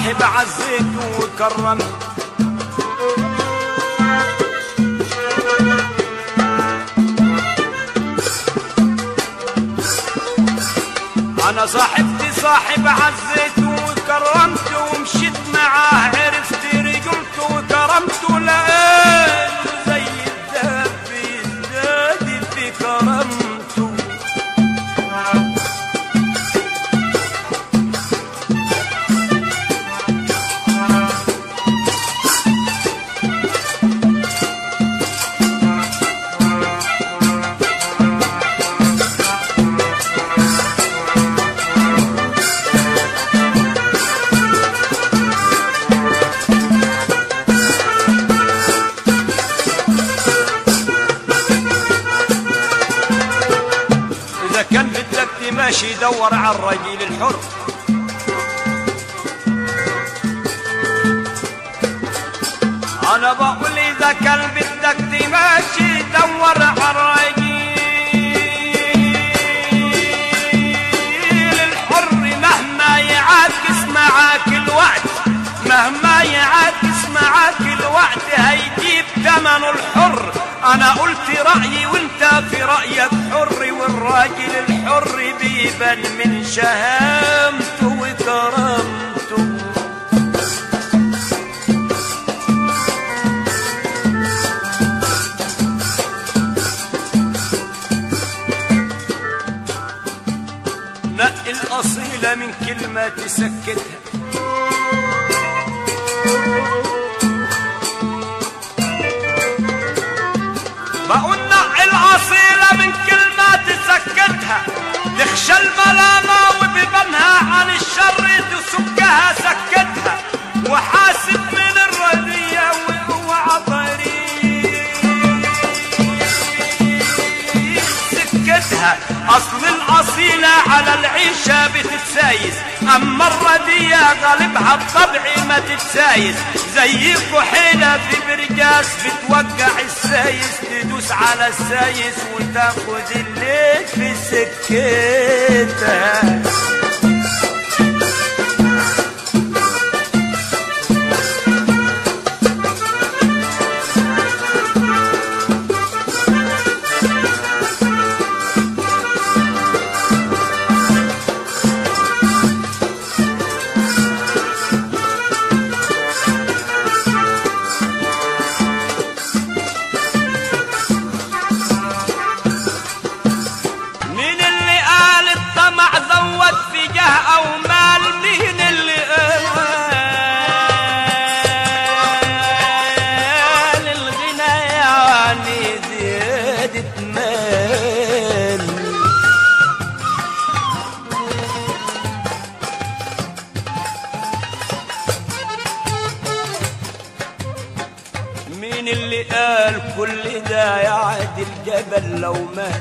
صاحب عزيت وكرمت انا صاحبتي صاحب عزيت وكرمت ومشيت معاه عرفت رجلت وكرمت لقيت زي الدهب يزداد في كرمته إذا كان بدك تماشي دور على الرجل الحر أنا بقول إذا كان بدك تماشي دور على الرجل الحر مهما يعاكس معاك الوقت مهما يعاكس معاك الوقت هيجيب ثمنه الحر انا قلت رأيي وانت في رأيك حر والراجل الحر بيبان من شهامته وكرامته نقي الأصيلة من كلمة تسكتها بقول نقي الأصيلة من كلمة تسكتها تخشى الملامة وببنها عن الشر تسكها سكتها وحاسب من الردية واوعى طريق سكتها اصل الاصيلة على العيشة بتتسايس اما الردية غالبها الطبع ما تتسايس زي كحيلة في برجاس بتوقع السايس تدوس على السايس وتاخد الليل في سكتها مين اللي قال الطمع زود في جاه او مال مين اللي قال الغنى يعني زيادة مال مين اللي قال كل ده يعدي الجبل لو مات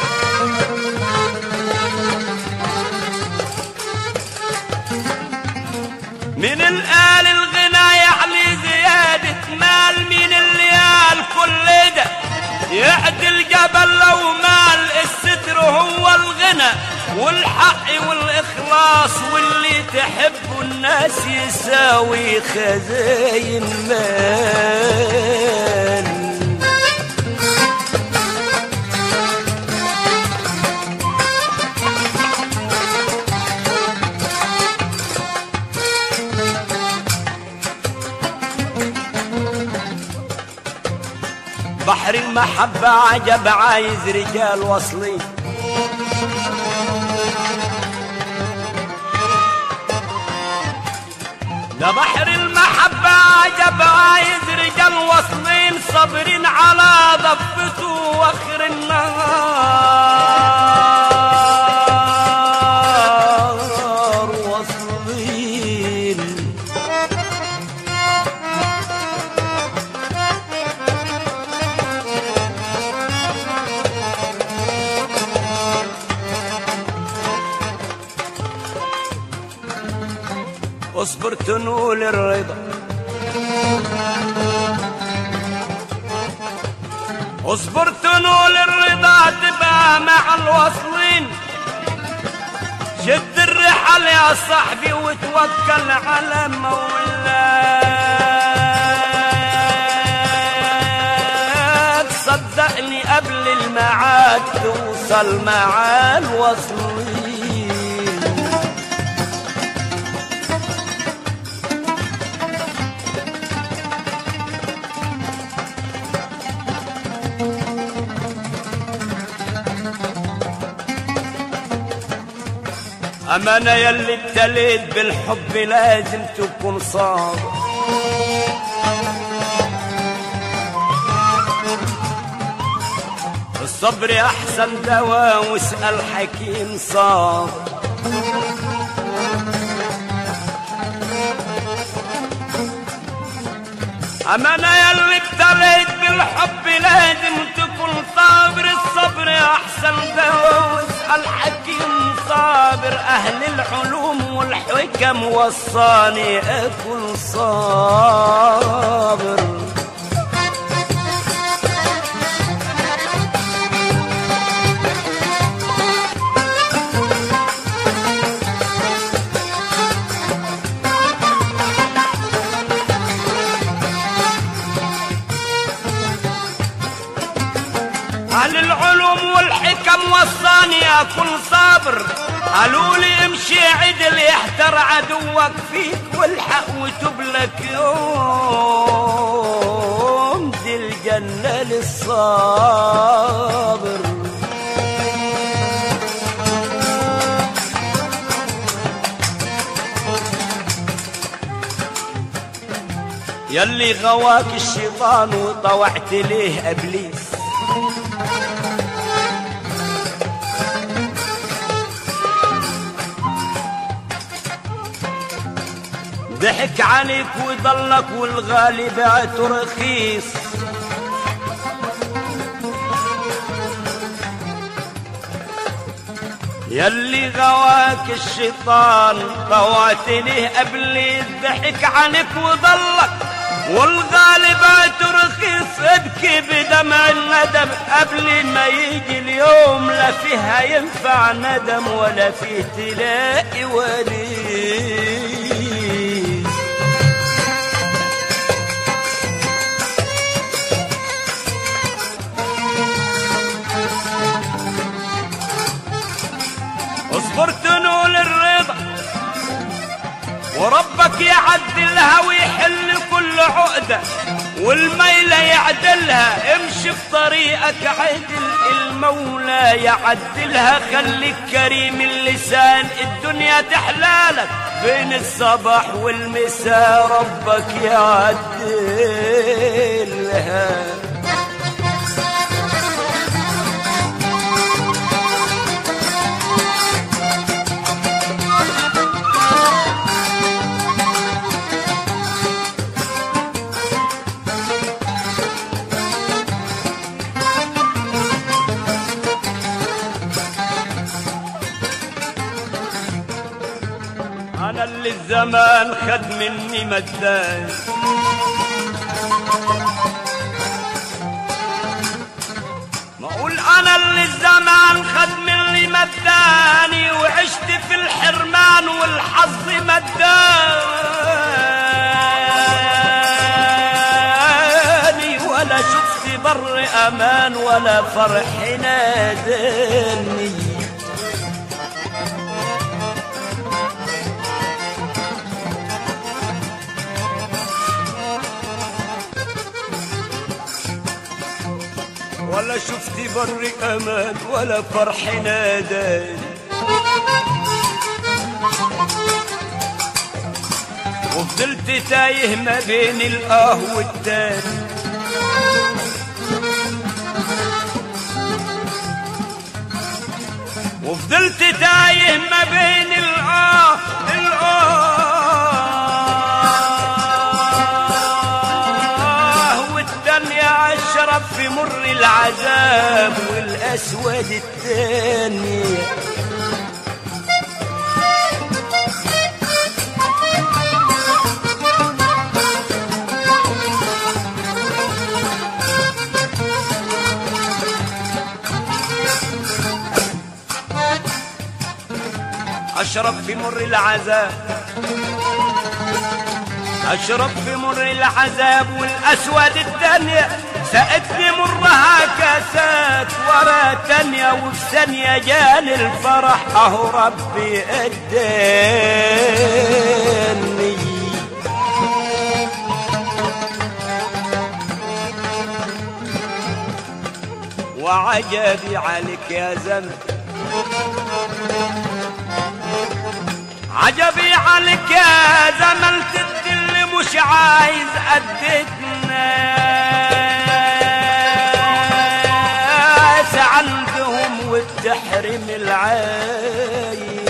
من الآل الغنى يعني زيادة مال مين اللي قال كل ده يعدل جبل لو مال الستر هو الغنى والحق والإخلاص واللي تحبه الناس يساوي خزاين مال بحر المحبة عجب عايز رجال واصلين ده بحر المحبة عجب عايز رجال واصلين صابرين على ضفته واخر النهار واصلين اصبر تنول الرضا اصبر تنول الرضا تبقى مع الوصلين شد الرحال افعل يا صاحبي وتوكل على مولاك صدقني قبل الميعاد توصل مع الوصلين أمانة يلي ابتليت بالحب لازم تكون صادق الصبر أحسن دواء واسأل حكيم صادق أمانة يلي ابتليت بالحب لازم تكون صابر الصبر أحسن دواء واسأل حكيم صابر أهل العلوم والحكم وصاني أكون صابر أهل العلوم والحكم وصاني أكون صابر قالوا لي امشي عدل يحتر عدوك فيك والحق وتبلك يوم دي الجنة للصابر يلي غواك الشيطان وطوعت ليه ابليس ضحك عليك وضلك والغالي بعته رخيص يلي غواك الشيطان طوعت ليه ابليس ضحك عنك وضلك والغالي بعته رخيص ابكي بدمع الندم قبل ما يجي اليوم لا فيها ينفع ندم ولا فيه تلاقي وليس اصبر تنول الرضا وربك يعدلها ويحل كل عقدة والميلة يعدلها امشي في طريقك عدل المولى يعدلها خليك كريم اللسان الدنيا تحلالك بين الصباح والمساء ربك يعدلها انا اللي الزمان خد مني مدان ما اقول انا اللي الزمان خد مني مداني وعشت في الحرمان والحظ مداني ولا شفت بر امان ولا فرح ناداني ولا شفت بر امان ولا فرح ناداني وفضلت تايه ما بين الاه والتاني وفضلت تايه ما بين الاه الاه والدنيا اشرب في مر العذاب والاسود التاني اشرب في مر العذاب اشرب في مر العذاب والاسود الدنيا سقتني مرها كاسات ورا تانية وفي ثانية جاني الفرح اهو ربي اداني وعجبي عليك يا زمن عجبي عليك يا زمن تدل مش عايز قدتنا عندهم وتحرم العايز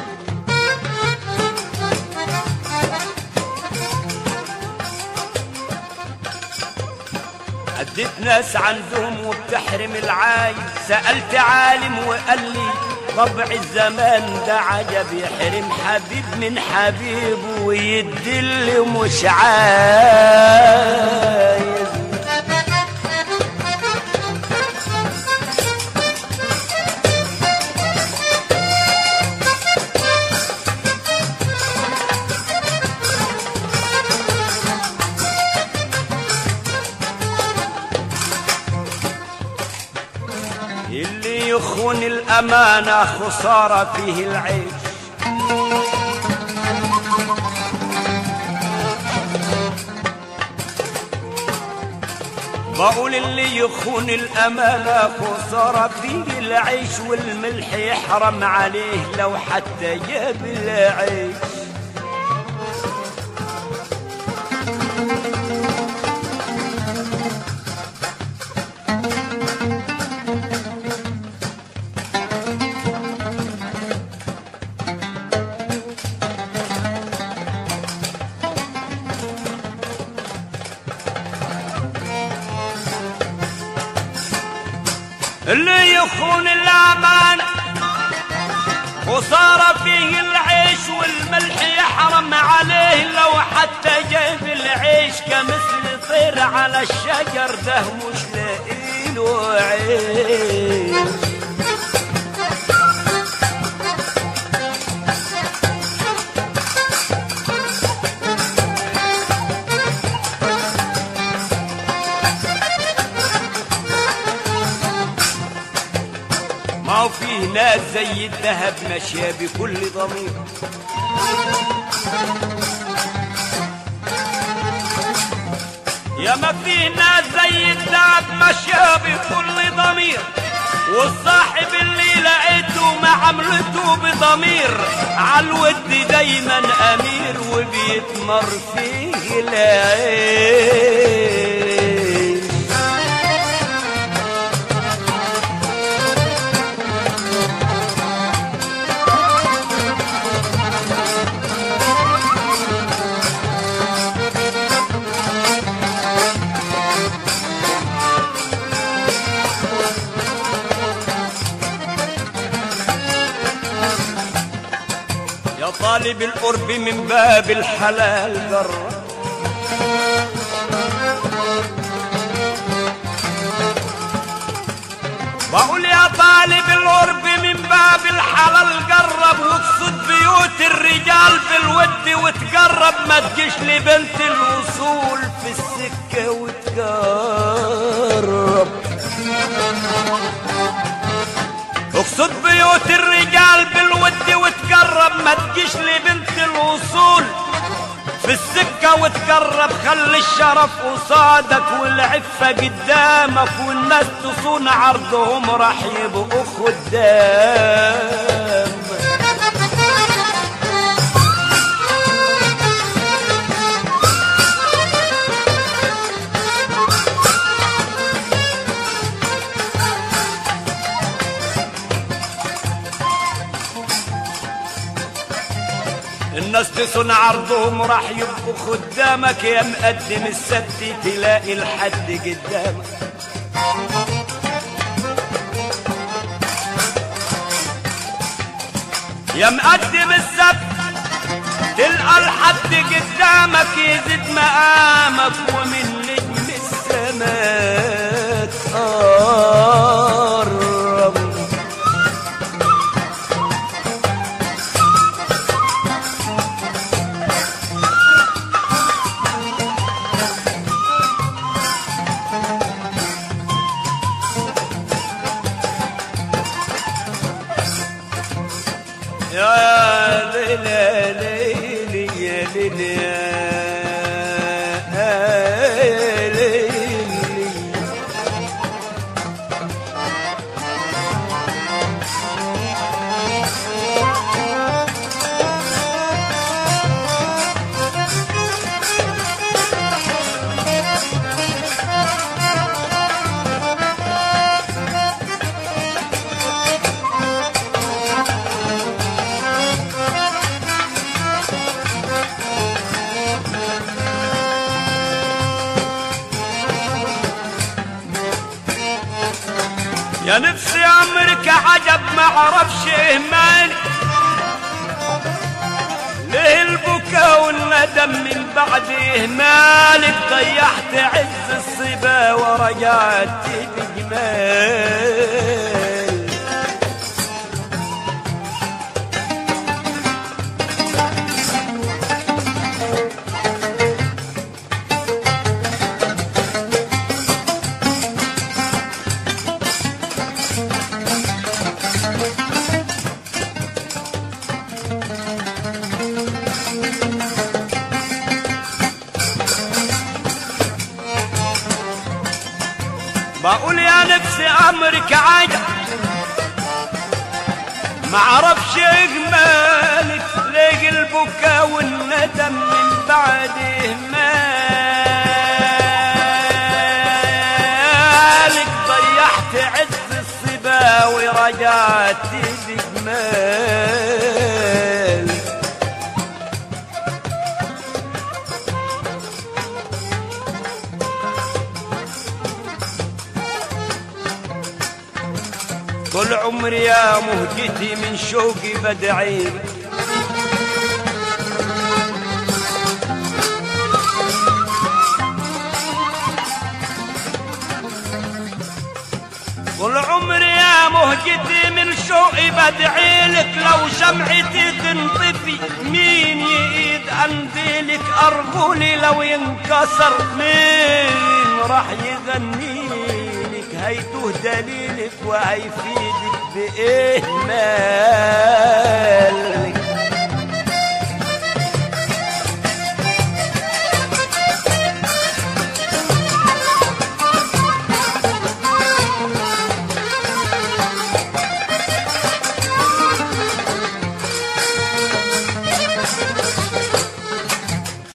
عدت ناس عندهم وبتحرم العايز سألت عالم وقال لي طبع الزمان ده عجب يحرم حبيب من حبيبه ويدل مش عايز اللي يخون الأمانة خسارة فيه العيش بقول اللي يخون الأمانة خسارة فيه العيش والملح يحرم عليه لو حتى جاب العيش اللي يخون الأمانة وصار فيه العيش والملح يحرم عليه لو حتى جاب العيش كمثل طير على الشجر ده مش لاقيله عيش ما هو فيه ناس زي الذهب ماشية بكل ضمير يا ما فيه ناس زي الذهب ماشية بكل ضمير والصاحب اللي لقيته معاملته بضمير عالود دايما امير وبيتمر فيه العين يا طالب القرب من باب الحلال جرب بقول يا طالب القرب من باب الحلال جرب واقصد بيوت الرجال بالود وتقرب ما تجيش لبنت الوصول في السكة وتقرب اقصد بيوت الرجال بالود وتقرب ما تجيش لبنت الوصول في السكة وتقرب خلي الشرف قصادك والعفة قدامك والناس تصون عرضهم راح يبقوا خدام الناس تصون عرضهم راح يبقوا خدامك يا مقدم السبت تلاقي الحد قدامك يا مقدم السبت تلقى الحد قدامك يزيد مقامك ومن نجم السماء تقرب يا نفسي امرك عجب ما عرفش اهمالك ليه البكا والندم من بعد اهمالك ضيعت عز الصبا ورجعت بجمال بقول يا نفسي امرك عجب ما عرفش اجمالك ليه البكا والندم من بعد اهمالك ضيعت عز الصبا ورجعت بجمال طول عمري يا مهجتي من شوقي بدعي طول عمري يا مهجتي من شوقي بدعي لك لو شمعتي تنطفي مين يقيد انديلك ارجلي لو ينكسر مين راح يغني لك هيتوه دليلك وهيفيدك بايه ما